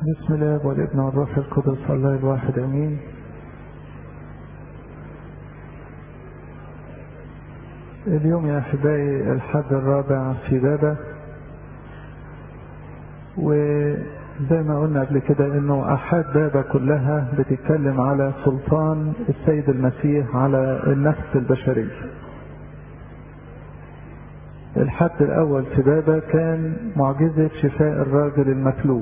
بسم الله والابن والروح القدس الله الواحد امين اليوم يا احبائي الحد الرابع في بابا وزي ما قلنا قبل كده انه احاد بابا كلها بتتكلم على سلطان السيد المسيح على النفس البشريه الحد الاول في بابا كان معجزه شفاء الراجل المفلوج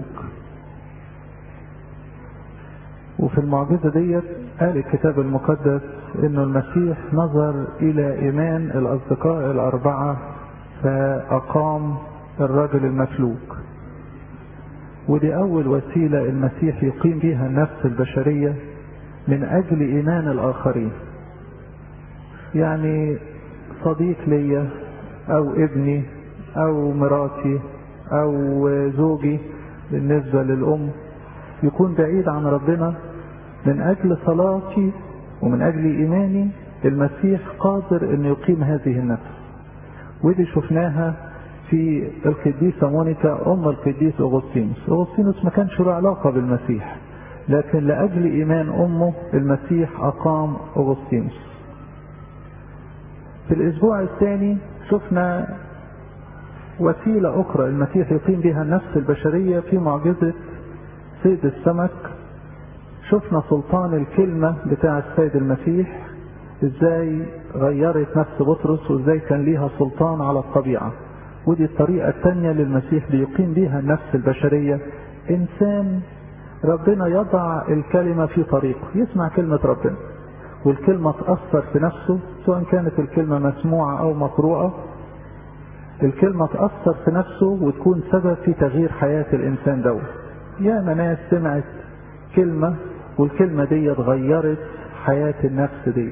وفي المعجزة ديت قال الكتاب المقدس انه المسيح نظر الى ايمان الاصدقاء الاربعة فاقام الرجل المفلوج ودي اول وسيلة المسيح يقيم بها النفس البشرية من اجل ايمان الاخرين يعني صديق ليا او ابني او مراتي او زوجي بالنسبة للام يكون بعيد عن ربنا من اجل صلاتي ومن اجل ايماني المسيح قادر انه يقيم هذه النفس ودي شفناها في القديسة مونيكا ام القديس اغسطينوس اغسطينوس ما كانش له علاقة بالمسيح لكن لاجل ايمان امه المسيح اقام اغسطينوس في الاسبوع الثاني شفنا وسيلة اخرى المسيح يقيم بها النفس البشرية في معجزة صيد السمك شفنا سلطان الكلمة بتاع السيد المسيح ازاي غيرت نفس بطرس وازاي كان ليها سلطان على الطبيعة ودي الطريقة الثانية للمسيح بيقيم بيها النفس البشرية انسان ربنا يضع الكلمة في طريقه يسمع كلمة ربنا والكلمة تأثر في نفسه سواء كانت الكلمة مسموعة او مقروءة الكلمة تأثر في نفسه وتكون سبب في تغيير حياة الانسان دوت يا ناس سمعت كلمة والكلمة دي غيرت حياة النفس دي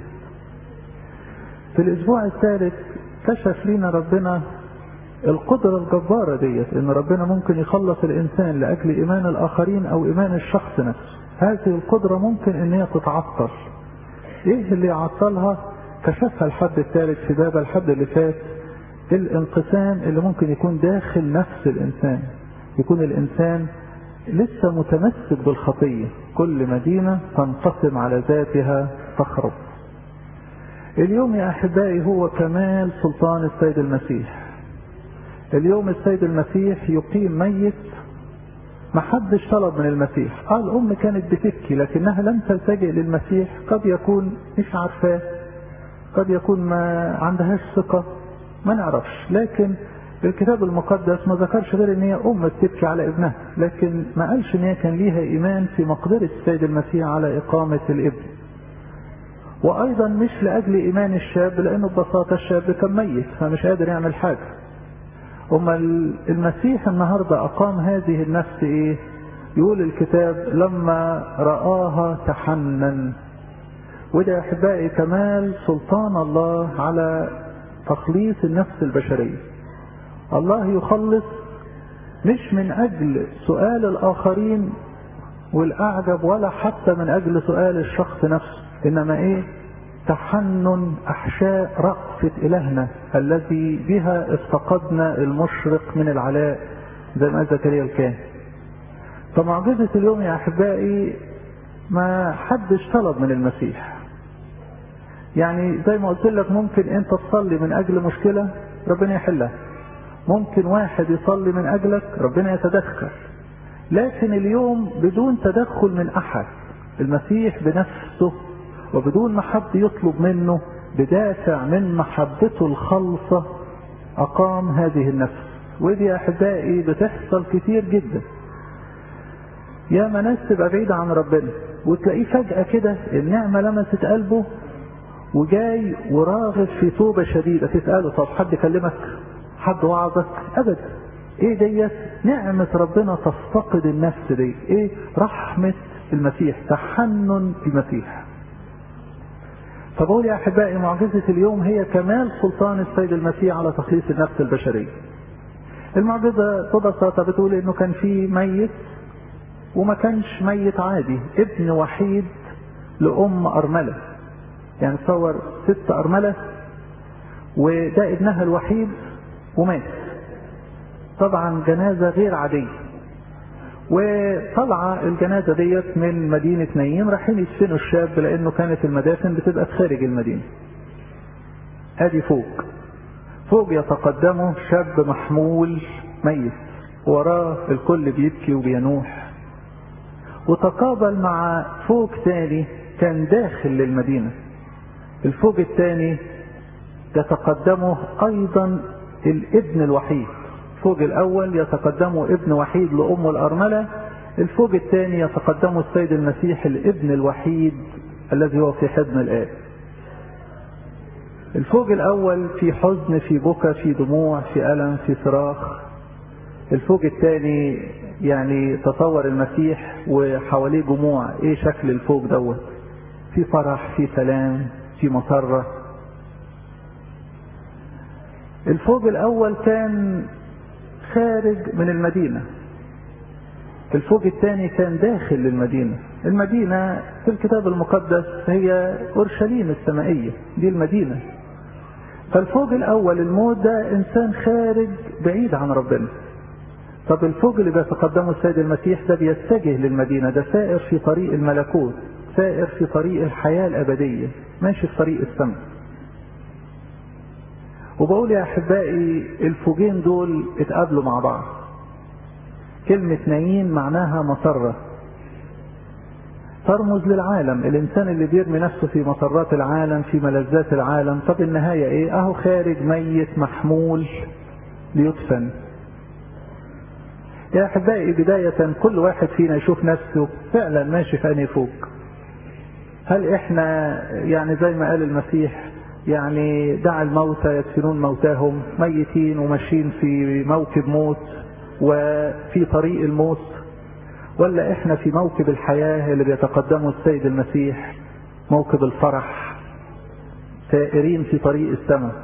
في الاسبوع الثالث كشف لنا ربنا القدرة الجبارة ديت ان ربنا ممكن يخلص الانسان لاجل ايمان الاخرين او ايمان الشخص نفسه هذه القدرة ممكن ان هي تتعطل ايه اللي يعطلها كشفها الحد الثالث في باب الحد اللي فات الانقسام اللي ممكن يكون داخل نفس الانسان يكون الانسان لسه متمسك بالخطية كل مدينة تنقسم على ذاتها تخرب اليوم يا أحبائي هو كمال سلطان السيد المسيح اليوم السيد المسيح يقيم ميت ما حدش طلب من المسيح قال الأم كانت بتبكي لكنها لم تلتجئ للمسيح قد يكون مش عارفاه قد يكون ما عندهاش ثقة ما نعرفش لكن الكتاب المقدس ما ذكرش غير ان هي ام بتبكي على ابنها لكن ما قالش ان هي كان ليها ايمان في مقدرة السيد المسيح على اقامة الابن وايضا مش لاجل ايمان الشاب لانه ببساطة الشاب كان ميت فمش قادر يعمل حاجة اما المسيح النهاردة اقام هذه النفس ايه يقول الكتاب لما رآها تحنن وده يا احبائي كمال سلطان الله على تخليص النفس البشريه الله يخلص مش من اجل سؤال الاخرين والاعجب ولا حتى من اجل سؤال الشخص نفسه انما ايه تحنن احشاء رأفة الهنا الذي بها افتقدنا المشرق من العلاء زي ما زكريا الكاهن فمعجزة اليوم يا احبائي ما حدش طلب من المسيح يعني زي ما قلت لك ممكن انت تصلي من اجل مشكلة ربنا يحلها ممكن واحد يصلي من اجلك ربنا يتدخل لكن اليوم بدون تدخل من احد المسيح بنفسه وبدون ما حد يطلب منه بدافع من محبته الخالصة اقام هذه النفس ودي يا احبائي بتحصل كتير جدا يا ناس تبقى بعيدة عن ربنا وتلاقيه فجأة كده النعمة لمست قلبه وجاي وراغب في توبة شديدة تسأله طب حد كلمك حد وعظك ابدا ايه ديت نعمة ربنا تفتقد النفس دي ايه رحمة المسيح تحنن المسيح فبقول يا احبائي معجزة اليوم هي كمال سلطان السيد المسيح على تخليص النفس البشرية المعجزة ببساطة بتقول انه كان في ميت وما كانش ميت عادي ابن وحيد لأم أرملة يعني تصور ست أرملة وده ابنها الوحيد ومات طبعا جنازة غير عادية وطلع الجنازة ديت من مدينة نايين رايحين يدفنوا الشاب لأنه كانت المدافن بتبقى خارج المدينة. أدي فوق. فوق يتقدمه شاب محمول ميت وراه الكل بيبكي وبينوح وتقابل مع فوق تاني كان داخل للمدينة الفوق التاني يتقدمه أيضا الابن الوحيد الفوق الأول يتقدمه ابن وحيد لأمه الأرملة الفوق الثاني يتقدمه السيد المسيح الابن الوحيد الذي هو في حضن الآب الفوق الأول في حزن في بكى في دموع في ألم في صراخ الفوق الثاني يعني تصور المسيح وحواليه جموع ايه شكل الفوق دوت في فرح في سلام في مسرة الفوق الأول كان خارج من المدينة الفوق الثاني كان داخل للمدينة المدينة في الكتاب المقدس هي أورشليم السمائية دي المدينة فالفوق الأول الموت ده إنسان خارج بعيد عن ربنا طب الفوق اللي بيتقدمه السيد المسيح ده بيتجه للمدينة ده سائر في طريق الملكوت سائر في طريق الحياة الأبدية ماشي في طريق السماء وبقول يا أحبائي الفوجين دول اتقابلوا مع بعض كلمة نايين معناها مسرة ترمز للعالم الإنسان اللي بيرمي نفسه في مسرات العالم في ملذات العالم طب النهاية إيه أهو خارج ميت محمول ليدفن يا أحبائي بداية كل واحد فينا يشوف نفسه فعلا ماشي في أنهي فوق هل إحنا يعني زي ما قال المسيح يعني دع الموتى يدفنون موتاهم ميتين وماشيين في موكب موت وفي طريق الموت ولا احنا في موكب الحياة اللي بيتقدمه السيد المسيح موكب الفرح سائرين في طريق السماء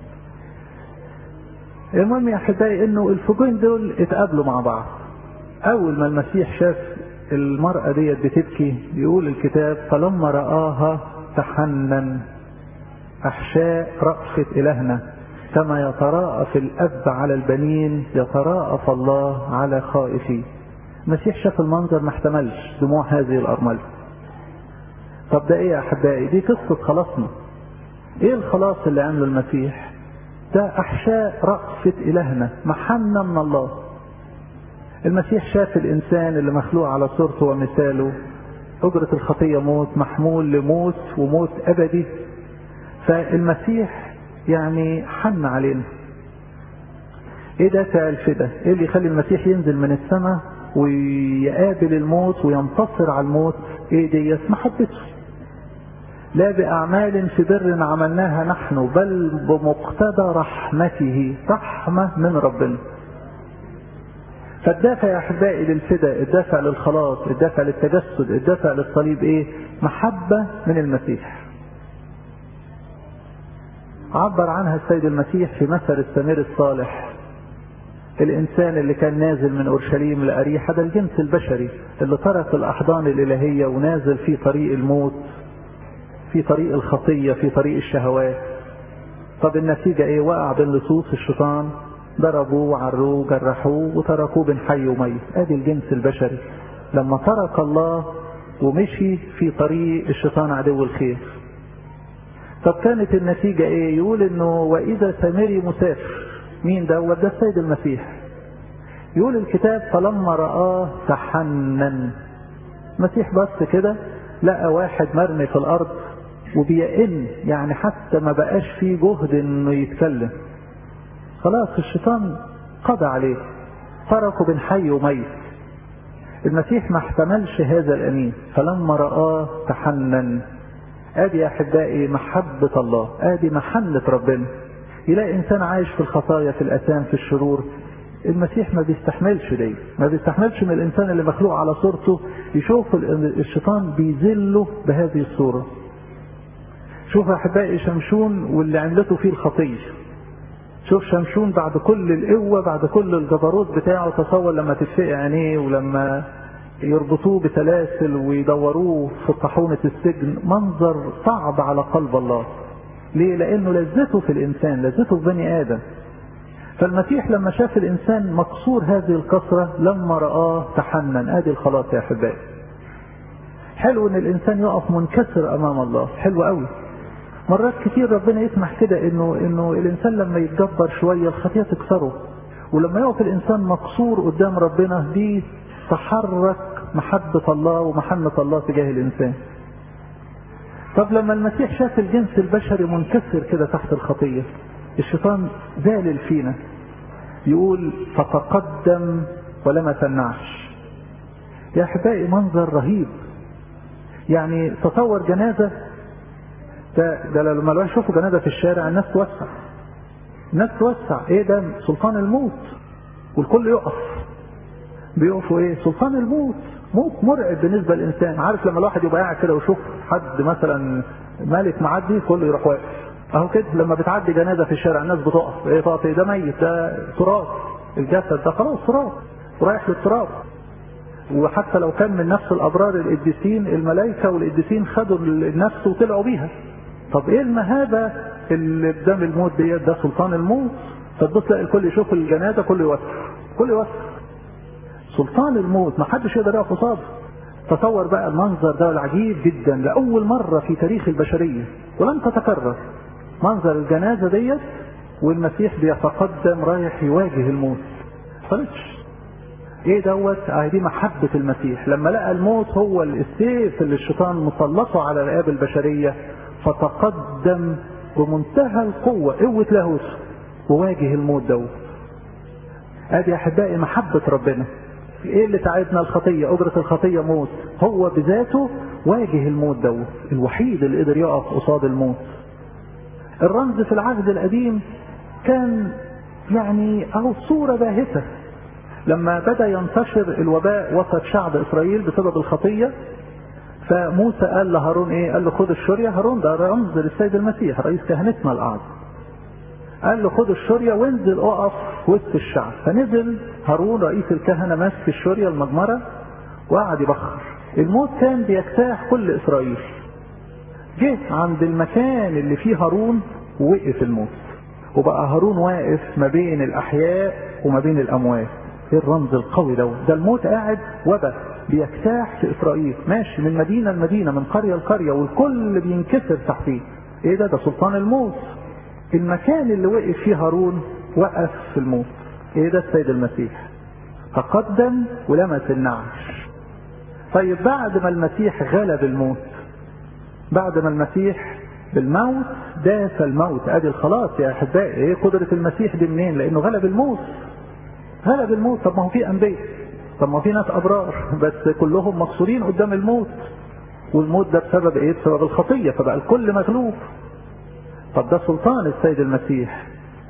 المهم يا احبائي انه الفوجين دول اتقابلوا مع بعض اول ما المسيح شاف المرأة ديت بتبكي يقول الكتاب فلما رآها تحنن أحشاء رأفة إلهنا كما يتراءف الأب على البنين يتراءف الله على خائفيه المسيح شاف المنظر ما احتملش دموع هذه الأرملة طب ده ايه يا احبائي دي قصة خلاصنا ايه الخلاص اللي عمله المسيح ده احشاء رأفة الهنا محنة من الله المسيح شاف الانسان اللي مخلوق على صورته ومثاله اجرة الخطية موت محمول لموت وموت ابدي فالمسيح يعني حن علينا ايه دافع الفدا ايه اللي يخلي المسيح ينزل من السماء ويقابل الموت وينتصر على الموت ايه ديت محبته لا بأعمال في بر عملناها نحن بل بمقتضى رحمته رحمة من ربنا فالدافع يا أحبائي للفداء الدافع للخلاص الدافع للتجسد الدافع للصليب إيه محبة من المسيح عبر عنها السيد المسيح في مثل السمير الصالح الإنسان اللي كان نازل من أورشليم لأريحة ده الجنس البشري اللي ترك الأحضان الإلهية ونازل في طريق الموت في طريق الخطية في طريق الشهوات طب النتيجة ايه وقع بين لصوص الشيطان ضربوه وعروه جرحوه وتركوه بين حي وميت ادي الجنس البشري لما ترك الله ومشي في طريق الشيطان عدو الخير طب كانت النتيجة ايه يقول انه واذا سامري مسافر مين ده ده السيد المسيح يقول الكتاب فلما رآه تحنن المسيح بص كده لقى واحد مرمي في الارض وبيئن يعني حتى ما بقاش فيه جهد انه يتكلم خلاص الشيطان قضى عليه تركه بين حي وميت المسيح ما احتملش هذا الامين فلما رآه تحنن ادي يا احبائي محبة الله ادي محنة ربنا يلاقي انسان عايش في الخطايا في الاثام في الشرور المسيح ما بيستحملش دي ما بيستحملش من الانسان اللي مخلوق على صورته يشوف الشيطان بيذله بهذه الصورة شوف احبائي شمشون واللي عملته فيه الخطية شوف شمشون بعد كل القوة بعد كل الجبروت بتاعه تصور لما تتفقع عينيه ولما يربطوه بسلاسل ويدوروه في طاحونة السجن منظر صعب على قلب الله ليه لانه لذته في الانسان لذته في بني ادم فالمسيح لما شاف الانسان مكسور هذه الكسرة لما رآه تحنن ادي الخلاص يا احبائي حلو ان الانسان يقف منكسر امام الله حلو قوي مرات كتير ربنا يسمح كده انه انه الانسان لما يتجبر شويه الخطيه تكسره ولما يقف الانسان مكسور قدام ربنا دي تحرك محبه الله ومحنه الله تجاه الانسان طب لما المسيح شاف الجنس البشري منكسر كده تحت الخطيه الشيطان ذالل فينا يقول فتقدم ولم تنعش يا احبائي منظر رهيب يعني تصور جنازه ده ده لما الواحد يشوفوا جنازه في الشارع الناس توسع الناس توسع ايه ده سلطان الموت والكل يقف بيقفوا ايه سلطان الموت موت مرعب بالنسبه للانسان عارف لما الواحد يبقى قاعد كده ويشوف حد مثلا مالك معدي كله يروح واقف اهو كده لما بتعدي جنازه في الشارع الناس بتقف ايه تقف ايه ده ميت ده تراب الجسد ده خلاص تراب رايح للتراب وحتى لو كان من نفس الابرار القديسين الملائكه والقديسين خدوا النفس وطلعوا بيها طب ايه المهابه اللي قدام الموت ديت ده سلطان الموت فتبص تلاقي الكل يشوف الجنازه كله يوسع كله يوسع سلطان الموت ما حدش يقدر يقف قصاده تصور بقى المنظر ده العجيب جدا لاول مره في تاريخ البشريه ولن تتكرر منظر الجنازه ديت والمسيح بيتقدم رايح يواجه الموت خلصش ايه دوت اه دي محبة المسيح لما لقى الموت هو السيف اللي الشيطان مسلطه على رقاب البشرية فتقدم بمنتهى القوة قوة لاهوت وواجه الموت دوت ادي احبائي محبة ربنا ايه اللي تعبنا الخطية اجرة الخطية موت هو بذاته واجه الموت دوت الوحيد اللي قدر يقف قصاد الموت الرمز في العهد القديم كان يعني اهو صورة باهتة لما بدا ينتشر الوباء وسط شعب اسرائيل بسبب الخطيه فموسى قال لهارون ايه؟ قال له خد الشريه هارون ده رمز للسيد المسيح رئيس كهنتنا الاعظم. قال له خد الشريه وانزل اقف وسط الشعب فنزل هارون رئيس الكهنه ماسك الشريه المجمره وقعد يبخر. الموت كان بيجتاح كل اسرائيل. جه عند المكان اللي فيه هارون ووقف الموت. وبقى هارون واقف ما بين الاحياء وما بين الاموات. ايه الرمز القوي ده ده الموت قاعد وبا بيجتاح في اسرائيل ماشي من مدينه لمدينه من قريه لقريه والكل بينكسر تحتيه ايه ده ده سلطان الموت المكان اللي وقف فيه هارون وقف في الموت ايه ده السيد المسيح تقدم ولمس النعش طيب بعد ما المسيح غلب الموت بعد ما المسيح بالموت داس الموت ادي الخلاص يا احبائي ايه قدره المسيح دي منين لانه غلب الموت غلب الموت طب ما هو في انبياء طب ما في ناس ابرار بس كلهم مقصورين قدام الموت والموت ده بسبب ايه بسبب الخطيه فبقى الكل مغلوب طب ده سلطان السيد المسيح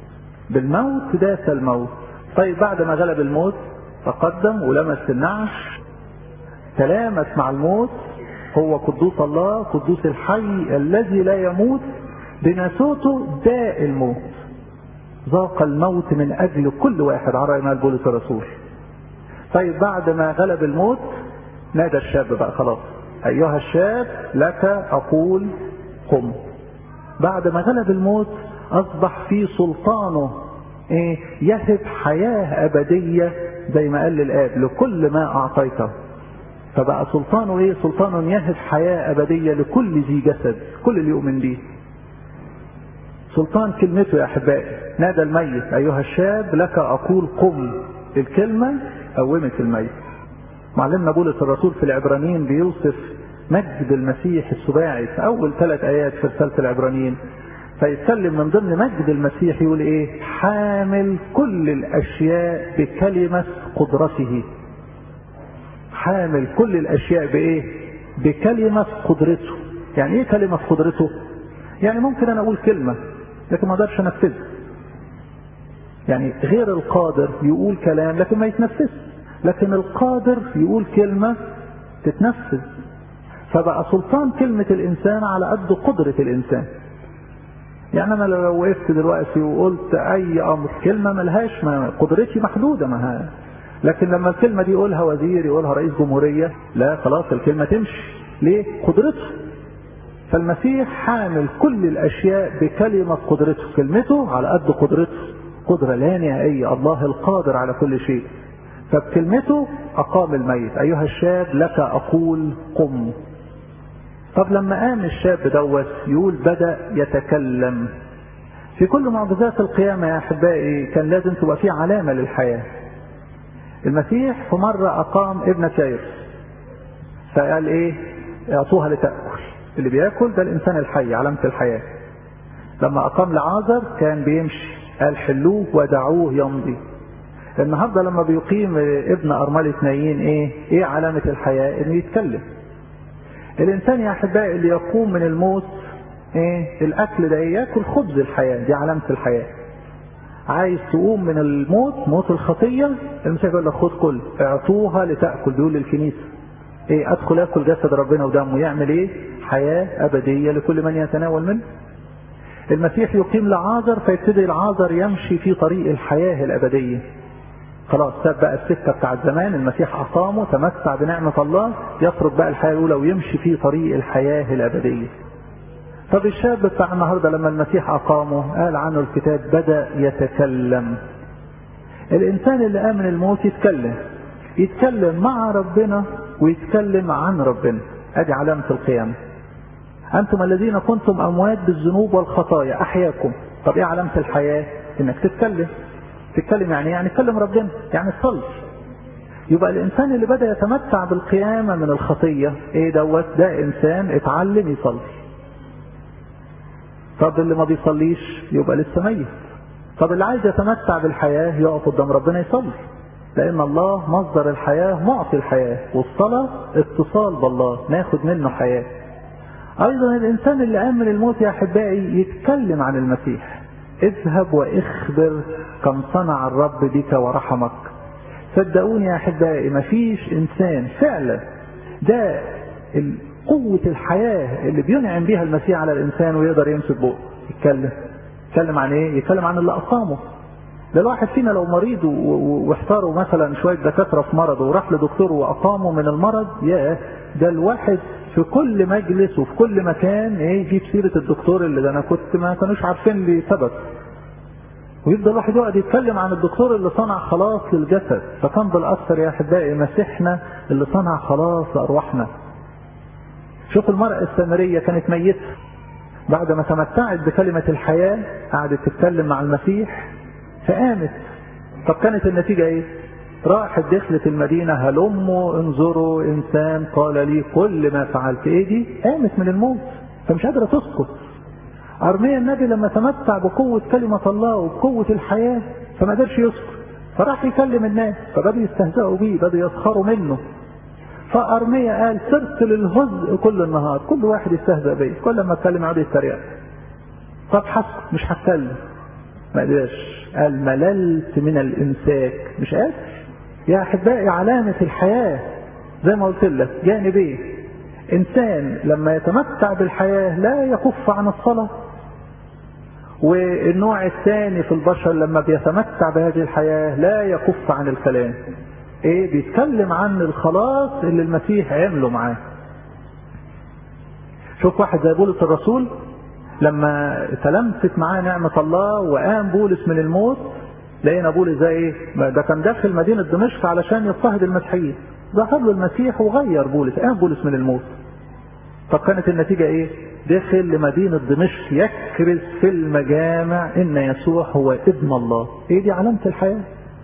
بالموت داس الموت طيب بعد ما غلب الموت تقدم ولمس النعش تلامس مع الموت هو قدوس الله قدوس الحي الذي لا يموت بناسوته داء الموت ذاق الموت من اجل كل واحد على رأي مال بولس الرسول طيب بعد ما غلب الموت نادى الشاب بقى خلاص ايها الشاب لك اقول قم بعد ما غلب الموت اصبح في سلطانه ايه يهب حياه ابديه زي ما قال للاب لكل ما اعطيته فبقى سلطانه ايه سلطان يهب حياه ابديه لكل ذي جسد كل اللي يؤمن به سلطان كلمته يا احبائي نادى الميت ايها الشاب لك اقول قم الكلمه قومت الميت معلمنا بولس الرسول في العبرانيين بيوصف مجد المسيح السباعي في اول ثلاث ايات في رساله العبرانيين فيتكلم من ضمن مجد المسيح يقول ايه حامل كل الاشياء بكلمه قدرته حامل كل الاشياء بايه بكلمه قدرته يعني ايه كلمه قدرته يعني ممكن انا اقول كلمه لكن ما اقدرش انفذها يعني غير القادر يقول كلام لكن ما يتنفذش لكن القادر يقول كلمة تتنفذ فبقى سلطان كلمة الإنسان على قد قدرة الإنسان يعني أنا لو وقفت دلوقتي وقلت أي أمر كلمة ملهاش ما قدرتي محدودة ما لكن لما الكلمة دي يقولها وزير يقولها رئيس جمهورية لا خلاص الكلمة تمشي ليه؟ قدرته فالمسيح حامل كل الأشياء بكلمة قدرته كلمته على قد قدرته قدرة لا نهائية الله القادر على كل شيء فبكلمته أقام الميت أيها الشاب لك أقول قم طب لما قام الشاب دوت يقول بدأ يتكلم في كل معجزات القيامة يا أحبائي كان لازم تبقى في علامة للحياة المسيح في مرة أقام ابنة يايرس فقال إيه اعطوها لتأكل اللي بياكل ده الإنسان الحي علامة الحياة لما أقام لعازر كان بيمشي قال حلوه ودعوه يمضي النهارده لما بيقيم ابن أرملة نايين إيه إيه علامة الحياة إنه يتكلم الإنسان يا أحبائي اللي يقوم من الموت إيه الأكل ده إيه ياكل خبز الحياة دي علامة الحياة عايز تقوم من الموت موت الخطية المسيح يقول لك خد كل اعطوها لتأكل بيقول للكنيسة ايه ادخل اكل جسد ربنا ودمه يعمل ايه حياة ابدية لكل من يتناول منه المسيح يقيم لعازر فيبتدي العازر يمشي في طريق الحياة الابدية خلاص ساب بقى السكة بتاع زمان المسيح أقامه تمتع بنعمة الله يترك بقى الحياة الأولى ويمشي في طريق الحياة الأبدية طب الشاب بتاع النهاردة لما المسيح أقامه قال عنه الكتاب بدأ يتكلم الإنسان اللي آمن الموت يتكلم يتكلم مع ربنا ويتكلم عن ربنا ادي علامة القيامة انتم الذين كنتم اموات بالذنوب والخطايا احياكم طب ايه علامة الحياة انك تتكلم تتكلم يعني يعني تكلم ربنا يعني تصلي يبقى الانسان اللي بدا يتمتع بالقيامه من الخطيه ايه دوت ده انسان اتعلم يصلي طب اللي ما بيصليش يبقى لسه ميت طب اللي عايز يتمتع بالحياه يقف قدام ربنا يصلي لان الله مصدر الحياه معطي الحياه والصلاه اتصال بالله ناخد منه حياه ايضا الانسان اللي امن الموت يا احبائي يتكلم عن المسيح اذهب واخبر كم صنع الرب بك ورحمك صدقوني يا احبائي مفيش انسان فعلا ده قوة الحياة اللي بينعم بيها المسيح على الانسان ويقدر يمسك بقه يتكلم يتكلم عن ايه؟ يتكلم عن اللي اقامه ده الواحد فينا لو مريض واحتاروا مثلا شوية دكاترة في مرضه وراح لدكتور واقامه من المرض يا ده الواحد في كل مجلس وفي كل مكان ايه يجيب سيرة الدكتور اللي ده انا كنت ما كانوش عارفين لي سبب ويفضل الواحد يقعد يتكلم عن الدكتور اللي صنع خلاص للجسد فكان بالاكثر يا احبائي مسيحنا اللي صنع خلاص لارواحنا شوف المرأة السامرية كانت ميتة بعد ما تمتعت بكلمة الحياة قعدت تتكلم مع المسيح فقامت طب كانت النتيجة ايه راحت دخلت المدينة هلموا انظروا انسان قال لي كل ما فعلت ايه دي قامت من الموت فمش قادرة تسكت أرميا النبي لما تمتع بقوة كلمة الله وبقوة الحياة فما قدرش يسكت فراح يكلم الناس فبدأوا يستهزئوا بيه بدأوا يسخروا منه فأرميا قال صرت للهزء كل النهار كل واحد يستهزأ بيه كل ما اتكلم يقعد يتريق طب حسب مش هتكلم ما قدرش قال مللت من الامساك مش قادر يا احبائي علامة الحياة زي ما قلت لك جانبين انسان لما يتمتع بالحياة لا يكف عن الصلاة والنوع الثاني في البشر لما بيتمتع بهذه الحياة لا يكف عن الكلام ايه بيتكلم عن الخلاص اللي المسيح عمله معاه شوف واحد زي بولس الرسول لما تلمست معاه نعمة الله وقام بولس من الموت لقينا بولس زي ايه ده كان داخل مدينة دمشق علشان يضطهد المسيحيين ظهر له المسيح وغير بولس قام بولس من الموت طب كانت النتيجة ايه دخل لمدينة دمشق يكرز في المجامع ان يسوع هو ابن الله ايه دي علامة الحياة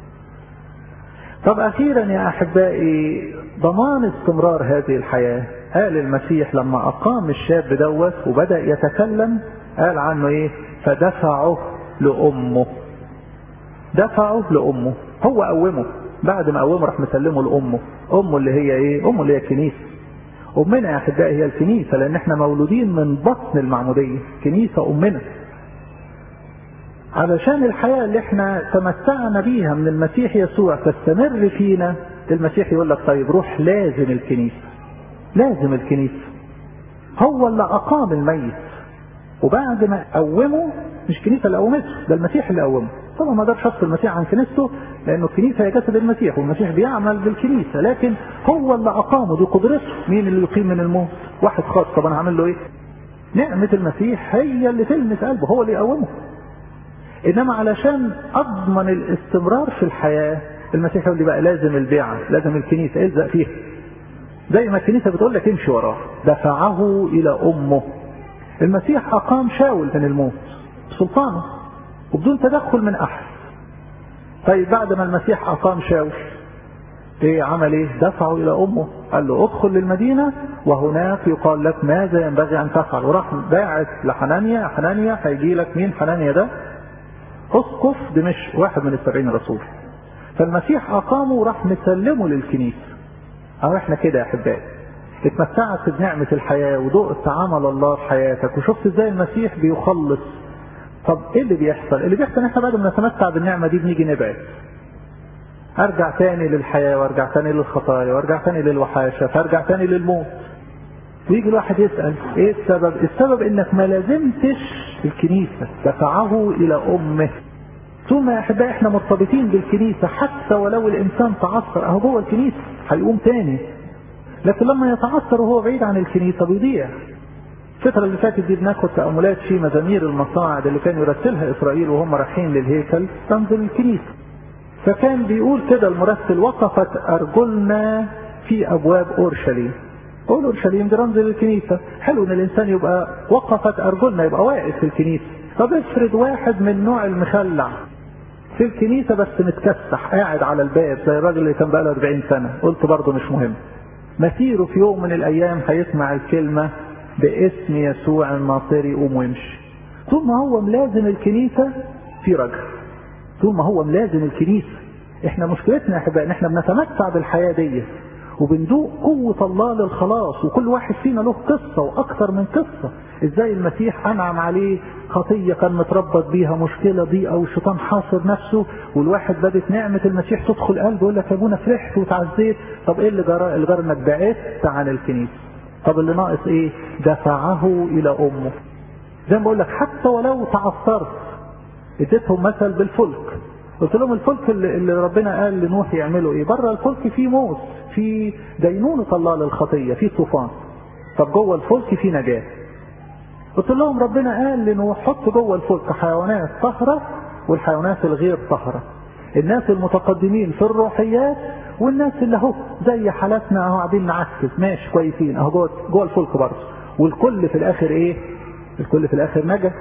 طب اخيرا يا احبائي ضمان استمرار هذه الحياة قال المسيح لما اقام الشاب دوت وبدأ يتكلم قال عنه ايه فدفعه لامه دفعه لامه هو قومه بعد ما قومه راح مسلمه لامه امه اللي هي ايه امه اللي هي الكنيسه امنا يا احبائي هي الكنيسه لان احنا مولودين من بطن المعموديه كنيسه امنا علشان الحياه اللي احنا تمتعنا بيها من المسيح يسوع تستمر فينا المسيح يقول لك طيب روح لازم الكنيسه لازم الكنيسه هو اللي اقام الميت وبعد ما قومه مش كنيسه اللي قومته ده المسيح اللي قومه طبعا ما اقدرش افصل المسيح عن كنيسته لانه الكنيسه هي جسد المسيح والمسيح بيعمل بالكنيسه لكن هو اللي اقامه دي قدرته مين اللي يقيم من الموت واحد خاص طب انا هعمل له ايه نعمه المسيح هي اللي تلمس قلبه هو اللي يقومه انما علشان اضمن الاستمرار في الحياه المسيح يقول لي بقى لازم البيعه لازم الكنيسه الزق فيها زي ما الكنيسه بتقول لك امشي وراه دفعه الى امه المسيح اقام شاول من الموت بسلطانه وبدون تدخل من احد طيب بعد ما المسيح اقام شاول ايه عمل ايه دفعه الى امه قال له ادخل للمدينة وهناك يقال لك ماذا ينبغي ان تفعل وراح باعت لحنانيا حنانيا هيجي لك مين حنانيا ده اسقف دمشق واحد من السبعين رسول فالمسيح اقامه وراح مسلمه للكنيسة اهو احنا كده يا احبائي اتمتعت بنعمة الحياة وضوء تعامل الله في حياتك وشفت ازاي المسيح بيخلص طب ايه اللي بيحصل اللي بيحصل ان احنا بعد ما نتمتع بالنعمة دي بنيجي نبعد ارجع تاني للحياة وارجع تاني للخطايا وارجع تاني للوحاشة فارجع تاني للموت ويجي الواحد يسأل ايه السبب السبب انك ما لازمتش الكنيسة دفعه الى امه ثم يا احبائي احنا مرتبطين بالكنيسة حتى ولو الانسان تعثر اهو جوه الكنيسة هيقوم تاني لكن لما يتعثر وهو بعيد عن الكنيسة بيضيع الفترة اللي فاتت دي بناخد تأملات في مزامير المصاعد اللي كان يرتلها إسرائيل وهم رايحين للهيكل تنزل الكنيسة فكان بيقول كده المرتل وقفت أرجلنا في أبواب أورشليم قول أورشليم دي رمز للكنيسة حلو إن الإنسان يبقى وقفت أرجلنا يبقى واقف في الكنيسة طب افرض واحد من نوع المخلع في الكنيسة بس متكسح قاعد على الباب زي الراجل اللي كان بقاله 40 سنة قلت برضه مش مهم مسيره في يوم من الأيام هيسمع الكلمة باسم يسوع الناصري قوم وامشي طول ما هو ملازم الكنيسة في رجل طول ما هو ملازم الكنيسة احنا مشكلتنا يا احبائي ان احنا بنتمتع بالحياة دي وبندوق قوة الله للخلاص وكل واحد فينا له قصة واكثر من قصة ازاي المسيح انعم عليه خطية كان متربط بيها مشكلة ضيقة والشيطان حاصر نفسه والواحد بدت نعمة المسيح تدخل قلبه يقول لك يا ابونا فرحت وتعزيت طب ايه اللي جرى اللي جرى انك بعدت عن الكنيسة طب اللي ناقص ايه دفعه الى امه زي ما بقول لك حتى ولو تعثرت اديتهم مثل بالفلك قلت لهم الفلك اللي, اللي ربنا قال لنوح يعملوا ايه بره الفلك فيه موت في دينونة الله للخطية في طوفان طب جوه الفلك في نجاة قلت لهم ربنا قال لنوح حط جوه الفلك حيوانات طهرة والحيوانات الغير طهرة الناس المتقدمين في الروحيات والناس اللي اهو زي حالاتنا اهو قاعدين نعكس ماشي كويسين اهو جوه جوه الفلك برضه والكل في الاخر ايه؟ الكل في الاخر نجا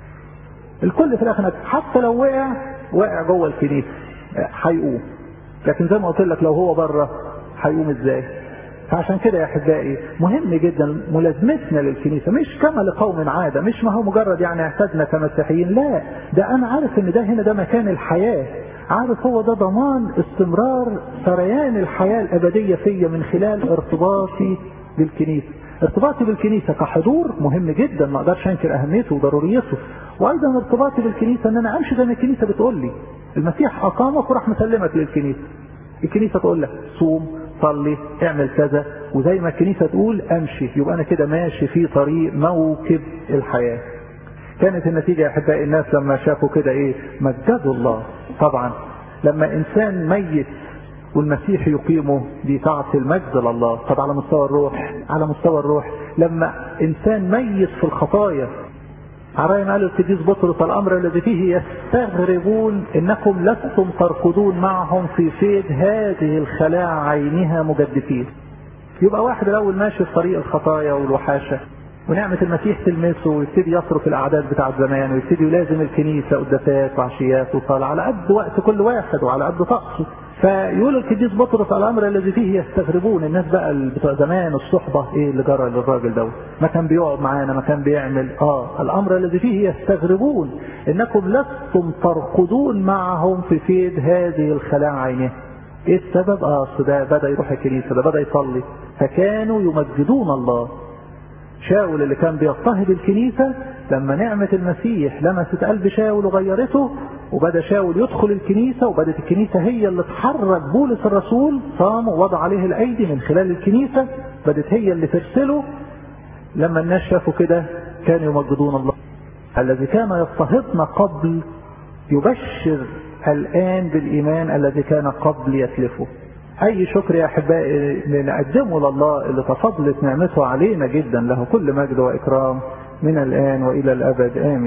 الكل في الاخر نجا حتى لو وقع وقع جوه الكنيسه هيقوم لكن زي ما قلت لك لو هو بره هيقوم ازاي؟ فعشان كده يا احبائي مهم جدا ملازمتنا للكنيسه مش كما لقوم عاده مش ما هو مجرد يعني اعتدنا كمسيحيين لا ده انا عارف ان ده هنا ده مكان الحياه عارف هو ده ضمان استمرار سريان الحياة الأبدية فيا من خلال ارتباطي بالكنيسة ارتباطي بالكنيسة كحضور مهم جدا ما اقدرش انكر اهميته وضروريته وايضا ارتباطي بالكنيسة ان انا امشي زي ما الكنيسة بتقول لي المسيح اقامك وراح مسلمك للكنيسة الكنيسة تقول لك صوم صلي اعمل كذا وزي ما الكنيسة تقول امشي يبقى انا كده ماشي في طريق موكب الحياة كانت النتيجة يا أحبائي الناس لما شافوا كده إيه مجدوا الله طبعا لما إنسان ميت والمسيح يقيمه دي تعطي المجد لله طب على مستوى الروح على مستوى الروح لما إنسان ميت في الخطايا على ما قال القديس بطرس الأمر الذي فيه يستغربون إنكم لستم تركضون معهم في فيض هذه الخلاع عينها مجدفين يبقى واحد الأول ماشي في طريق الخطايا والوحاشة ونعمة المسيح تلمسه ويبتدي يصرف الأعداد بتاع زمان ويبتدي يلازم الكنيسة قداسات وعشيات وصلاة على قد وقت كل واحد وعلى قد طقسه فيقول القديس بطرس الأمر الذي فيه يستغربون الناس بقى بتوع زمان الصحبة إيه اللي جرى للراجل دوت ما كان بيقعد معانا ما كان بيعمل آه الأمر الذي فيه يستغربون إنكم لستم ترقدون معهم في فيض هذه الخلاع عينها ايه السبب؟ اه اصل ده بدا يروح الكنيسه ده بدا يصلي فكانوا يمجدون الله شاول اللي كان بيضطهد الكنيسة لما نعمة المسيح لمست قلب شاول وغيرته وبدا شاول يدخل الكنيسة وبدت الكنيسة هي اللي تحرك بولس الرسول صام ووضع عليه الأيدي من خلال الكنيسة بدت هي اللي ترسله لما الناس شافوا كده كانوا يمجدون الله الذي كان يضطهدنا قبل يبشر الآن بالإيمان الذي كان قبل يتلفه أي شكر يا أحبائي نقدمه لله اللي تفضلت نعمته علينا جدا له كل مجد وإكرام من الآن وإلى الأبد آمين